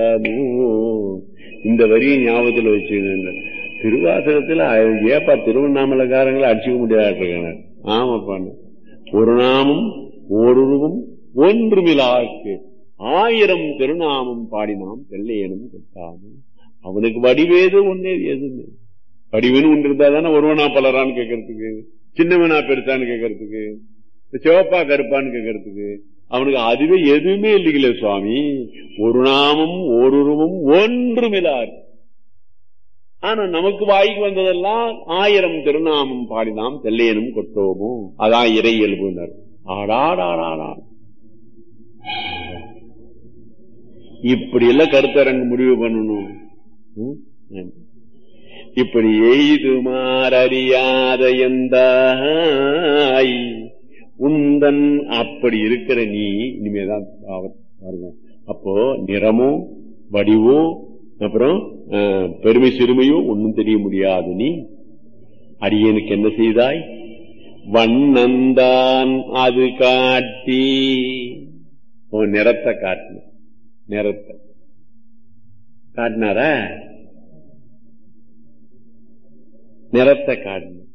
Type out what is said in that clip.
இந்த வரியை ஞாபகத்தில் வச்சுக்கணும் திருவாசகத்துல ஏப்பா திருவண்ணாமலைக்காரங்களை அடிச்சுக்க முடியாது ஆமாப்பான்னு ஒரு நாமம் ஓருருவும் ஒன்றுமிலாக்கு ஆயிரம் திருநாமம் பாடினாம் தெல்லையனும் கொட்டாமல் அவனுக்கு வடிவேது ஒன்னே எதுன்னு வடிவுன்னு ஒன்று இருந்தா தானே ஒருவனா பலரான்னு கேட்கறதுக்கு சின்னவனா பெருசான்னு கேட்கறதுக்கு சிவப்பா கருப்பான்னு கேட்கறதுக்கு அவனுக்கு அதுவே எதுவுமே இல்லைங்களே சுவாமி ஒரு நாமம் ஓருருவும் ஒன்றுமிலார் ஆனா நமக்கு வாய்க்கு வந்ததெல்லாம் ஆயிரம் திருநாமம் பாடினாம் தெல்லையனும் கொட்டோமோ அதான் இறை இயல்புனர் ஆடாடாடாடா இப்படி எல்லாம் கருத்தரங்கு முடிவு பண்ணணும் இப்படி எய்துமாறறியாத எந்தாய் உந்தன் அப்படி இருக்கிற நீ இனிமேதான் பாருங்க அப்போ நிறமோ வடிவோ அப்புறம் பெருமை சிறுமையோ ஒன்னும் தெரிய முடியாது நீ அடியனுக்கு என்ன செய்தாய் வண்ணந்தான் அது காட்டி நிறத்தை காட்டின நிறத்தை காட்டினாரா நிறத்தை காட்டின